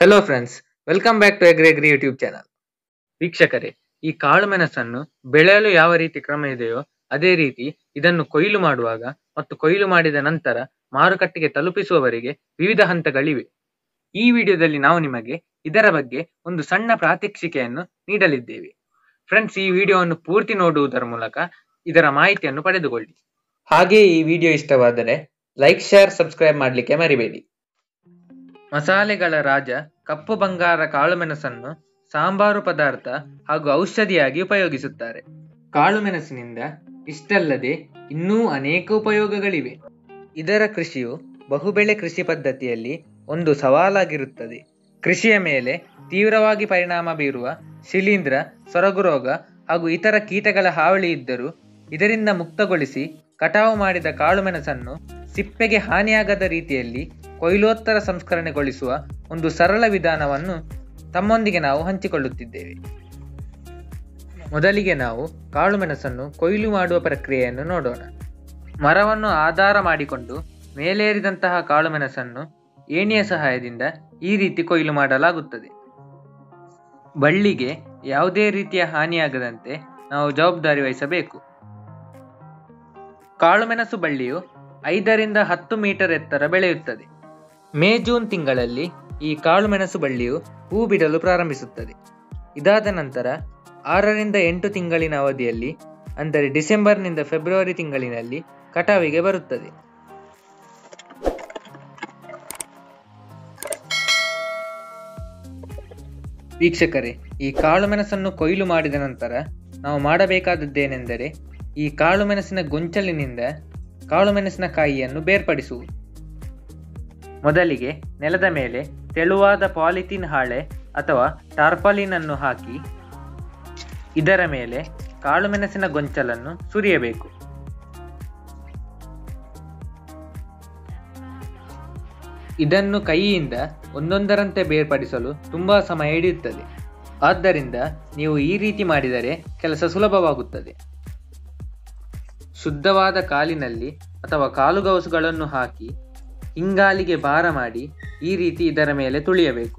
hello friends welcome back to ಎಗ್ರೆಗ್ರಿ YouTube channel ವೀಕ್ಷಕರೇ ಈ ಕಾಳು ಮೆಣಸನ್ನು ಬೆಳೆಯಲು ಯಾವ ರೀತಿ ಕ್ರಮ ಇದೆಯೋ ಅದೇ ರೀತಿ ಇದನ್ನು ಕೊಯ್ಲು ಮಾಡುವಾಗ ಮತ್ತು ಕೊಯ್ಲು ಮಾಡಿದ ನಂತರ ಮಾರುಕಟ್ಟೆಗೆ ತಲುಪಿಸುವವರೆಗೆ ವಿವಿಧ ಹಂತಗಳಿವೆ ಈ ವಿಡಿಯೋದಲ್ಲಿ ನಾವು ನಿಮಗೆ ಇದರ ಬಗ್ಗೆ ಒಂದು ಸಣ್ಣ ಪ್ರಾತ್ಯಕ್ಷಿಕೆಯನ್ನು ನೀಡಲಿದ್ದೇವೆ ಫ್ರೆಂಡ್ಸ್ ಈ ವಿಡಿಯೋವನ್ನು ಪೂರ್ತಿ ನೋಡುವುದರ ಮೂಲಕ ಇದರ ಮಾಹಿತಿಯನ್ನು ಪಡೆದುಕೊಳ್ಳಿ ಹಾಗೆ ಈ ವಿಡಿಯೋ ಇಷ್ಟವಾದರೆ ಲೈಕ್ ಶೇರ್ ಸಬ್ಸ್ಕ್ರೈಬ್ ಮಾಡಲಿಕ್ಕೆ ಮರಿಬೇಡಿ ಮಸಾಲೆಗಳ ರಾಜ ಕಪ್ಪು ಬಂಗಾರ ಕಾಳುಮೆಣಸನ್ನು ಸಾಂಬಾರು ಪದಾರ್ಥ ಹಾಗೂ ಔಷಧಿಯಾಗಿ ಉಪಯೋಗಿಸುತ್ತಾರೆ ಕಾಳುಮೆಣಸಿನಿಂದ ಇಷ್ಟಲ್ಲದೆ ಇನ್ನೂ ಅನೇಕ ಉಪಯೋಗಗಳಿವೆ ಇದರ ಕೃಷಿಯು ಬಹುಬೆಳೆ ಕೃಷಿ ಪದ್ಧತಿಯಲ್ಲಿ ಒಂದು ಸವಾಲಾಗಿರುತ್ತದೆ ಕೃಷಿಯ ಮೇಲೆ ತೀವ್ರವಾಗಿ ಪರಿಣಾಮ ಬೀರುವ ಶಿಲೀಂಧ್ರ ಸೊರಗು ರೋಗ ಹಾಗೂ ಇತರ ಕೀಟಗಳ ಹಾವಳಿ ಇದ್ದರೂ ಇದರಿಂದ ಮುಕ್ತಗೊಳಿಸಿ ಕಟಾವು ಮಾಡಿದ ಕಾಳುಮೆಣಸನ್ನು ಸಿಪ್ಪೆಗೆ ಹಾನಿಯಾಗದ ರೀತಿಯಲ್ಲಿ ಕೊಯ್ಲೋತ್ತರ ಸಂಸ್ಕರಣೆಗೊಳಿಸುವ ಒಂದು ಸರಳ ವಿಧಾನವನ್ನು ತಮ್ಮೊಂದಿಗೆ ನಾವು ಹಂಚಿಕೊಳ್ಳುತ್ತಿದ್ದೇವೆ ಮೊದಲಿಗೆ ನಾವು ಕಾಳುಮೆಣಸನ್ನು ಕೊಯ್ಲು ಮಾಡುವ ಪ್ರಕ್ರಿಯೆಯನ್ನು ನೋಡೋಣ ಮರವನ್ನು ಆಧಾರ ಮಾಡಿಕೊಂಡು ಮೇಲೇರಿದಂತಹ ಕಾಳುಮೆಣಸನ್ನು ಏಣಿಯ ಸಹಾಯದಿಂದ ಈ ರೀತಿ ಕೊಯ್ಲು ಮಾಡಲಾಗುತ್ತದೆ ಬಳ್ಳಿಗೆ ಯಾವುದೇ ರೀತಿಯ ಹಾನಿಯಾಗದಂತೆ ನಾವು ಜವಾಬ್ದಾರಿ ವಹಿಸಬೇಕು ಕಾಳುಮೆಣಸು ಬಳ್ಳಿಯು ಐದರಿಂದ ಹತ್ತು ಮೀಟರ್ ಎತ್ತರ ಬೆಳೆಯುತ್ತದೆ ಮೇ ಜೂನ್ ತಿಂಗಳಲ್ಲಿ ಈ ಕಾಳುಮೆಣಸು ಬಳ್ಳಿಯು ಹೂ ಬಿಡಲು ಪ್ರಾರಂಭಿಸುತ್ತದೆ ಇದಾದ ನಂತರ ಆರರಿಂದ ಎಂಟು ತಿಂಗಳಿನ ಅವಧಿಯಲ್ಲಿ ಅಂದರೆ ಡಿಸೆಂಬರ್ನಿಂದ ಫೆಬ್ರವರಿ ತಿಂಗಳಿನಲ್ಲಿ ಕಟಾವಿಗೆ ಬರುತ್ತದೆ ವೀಕ್ಷಕರೇ ಈ ಕಾಳುಮೆಣಸನ್ನು ಕೊಯ್ಲು ಮಾಡಿದ ನಂತರ ನಾವು ಮಾಡಬೇಕಾದದ್ದೇನೆಂದರೆ ಈ ಕಾಳುಮೆಣಸಿನ ಗೊಂಚಲಿನಿಂದ ಕಾಳುಮೆಣಸಿನ ಕಾಯಿಯನ್ನು ಬೇರ್ಪಡಿಸುವುದು ಮೊದಲಿಗೆ ನೆಲದ ಮೇಲೆ ತೆಳುವಾದ ಪಾಲಿಥೀನ್ ಹಾಳೆ ಅಥವಾ ಟಾರ್ಪಾಲಿನ್ ಅನ್ನು ಹಾಕಿ ಇದರ ಮೇಲೆ ಕಾಳುಮೆಣಸಿನ ಗೊಂಚಲನ್ನು ಸುರಿಯಬೇಕು ಇದನ್ನು ಕೈಯಿಂದ ಒಂದೊಂದರಂತೆ ಬೇರ್ಪಡಿಸಲು ತುಂಬಾ ಸಮಯ ಹಿಡಿಯುತ್ತದೆ ಆದ್ದರಿಂದ ನೀವು ಈ ರೀತಿ ಮಾಡಿದರೆ ಕೆಲಸ ಸುಲಭವಾಗುತ್ತದೆ ಶುದ್ಧವಾದ ಕಾಲಿನಲ್ಲಿ ಅಥವಾ ಕಾಲುಗವಸುಗಳನ್ನು ಹಾಕಿ ಹಿಂಗಾಲಿಗೆ ಭಾರ ಮಾಡಿ ಈ ರೀತಿ ಇದರ ಮೇಲೆ ತುಳಿಯಬೇಕು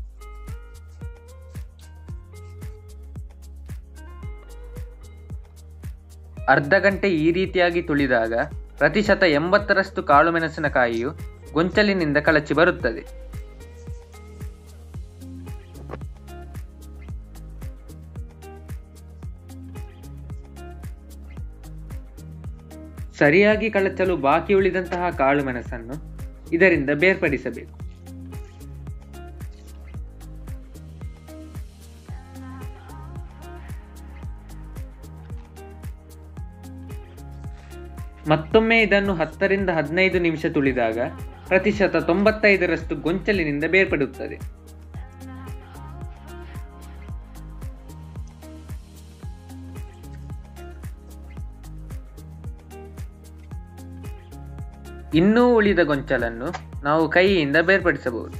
ಅರ್ಧ ಗಂಟೆ ಈ ರೀತಿಯಾಗಿ ತುಳಿದಾಗ ಪ್ರತಿಶತ ಎಂಬತ್ತರಷ್ಟು ಕಾಳುಮೆಣಸಿನಕಾಯಿಯು ಗೊಂಚಲಿನಿಂದ ಕಳಚಿ ಬರುತ್ತದೆ ಸರಿಯಾಗಿ ಕಳಚಲು ಬಾಕಿ ಉಳಿದಂತಹ ಕಾಳುಮೆಣಸನ್ನು ಇದರಿಂದ ಬೇರ್ಪಡಿಸಬೇಕು ಮತ್ತೊಮ್ಮೆ ಇದನ್ನು ಹತ್ತರಿಂದ ಹದಿನೈದು ನಿಮಿಷ ತುಳಿದಾಗ ಪ್ರತಿಶತ ತೊಂಬತ್ತೈದರಷ್ಟು ಗೊಂಚಲಿನಿಂದ ಬೇರ್ಪಡುತ್ತದೆ ಇನ್ನೂ ಉಳಿದ ಗೊಂಚಲನ್ನು ನಾವು ಕೈಯಿಂದ ಬೇರ್ಪಡಿಸಬಹುದು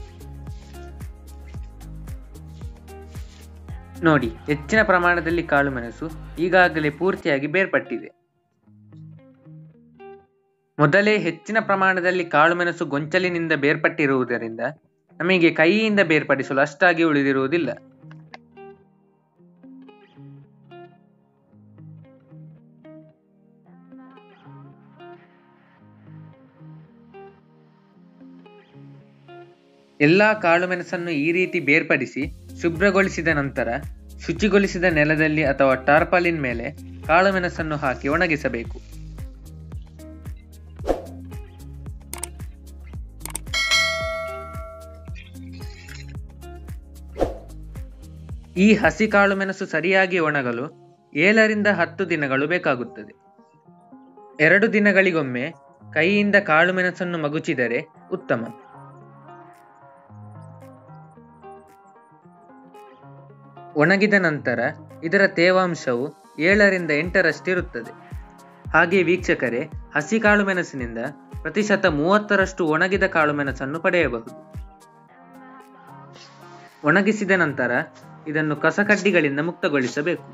ನೋಡಿ ಹೆಚ್ಚಿನ ಪ್ರಮಾಣದಲ್ಲಿ ಕಾಳುಮೆಣಸು ಈಗಾಗಲೇ ಪೂರ್ತಿಯಾಗಿ ಬೇರ್ಪಟ್ಟಿದೆ ಮೊದಲೇ ಹೆಚ್ಚಿನ ಪ್ರಮಾಣದಲ್ಲಿ ಕಾಳುಮೆಣಸು ಗೊಂಚಲಿನಿಂದ ಬೇರ್ಪಟ್ಟಿರುವುದರಿಂದ ನಮಗೆ ಕೈಯಿಂದ ಬೇರ್ಪಡಿಸಲು ಅಷ್ಟಾಗಿ ಉಳಿದಿರುವುದಿಲ್ಲ ಎಲ್ಲಾ ಕಾಳುಮೆಣಸನ್ನು ಈ ರೀತಿ ಬೇರ್ಪಡಿಸಿ ಶುಭ್ರಗೊಳಿಸಿದ ನಂತರ ಶುಚಿಗೊಳಿಸಿದ ನೆಲದಲ್ಲಿ ಅಥವಾ ಟಾರ್ಪಾಲಿನ್ ಮೇಲೆ ಕಾಳುಮೆಣಸನ್ನು ಹಾಕಿ ಒಣಗಿಸಬೇಕು ಈ ಹಸಿ ಕಾಳುಮೆಣಸು ಸರಿಯಾಗಿ ಒಣಗಲು ಏಳರಿಂದ ಹತ್ತು ದಿನಗಳು ಬೇಕಾಗುತ್ತದೆ ಎರಡು ದಿನಗಳಿಗೊಮ್ಮೆ ಕೈಯಿಂದ ಕಾಳುಮೆಣಸನ್ನು ಮಗುಚಿದರೆ ಉತ್ತಮ ಒಣಗಿದ ನಂತರ ಇದರ ತೇವಾಂಶವು ಏಳರಿಂದ ಎಂಟರಷ್ಟಿರುತ್ತದೆ ಹಾಗೆ ವೀಕ್ಷಕರೇ ಹಸಿ ಕಾಳುಮೆಣಸಿನಿಂದ ಪ್ರತಿಶತ ಮೂವತ್ತರಷ್ಟು ಒಣಗಿದ ಕಾಳುಮೆಣಸನ್ನು ಪಡೆಯಬಹುದು ಒಣಗಿಸಿದ ನಂತರ ಇದನ್ನು ಕಸಕಡ್ಡಿಗಳಿಂದ ಮುಕ್ತಗೊಳಿಸಬೇಕು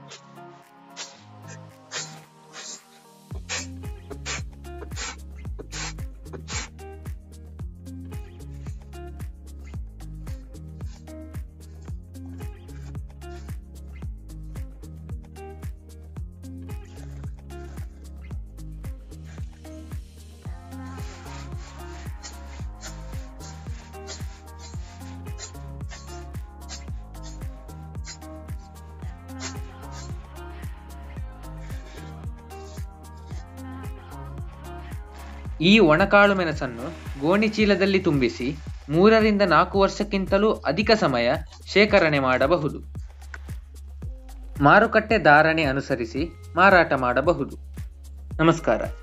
ಈ ಒಣಕಾಳು ಮೆಣಸನ್ನು ಗೋಣಿ ಚೀಲದಲ್ಲಿ ತುಂಬಿಸಿ ಮೂರರಿಂದ ನಾಲ್ಕು ವರ್ಷಕ್ಕಿಂತಲೂ ಅಧಿಕ ಸಮಯ ಶೇಖರಣೆ ಮಾಡಬಹುದು ಮಾರುಕಟ್ಟೆ ಧಾರಣೆ ಅನುಸರಿಸಿ ಮಾರಾಟ ಮಾಡಬಹುದು ನಮಸ್ಕಾರ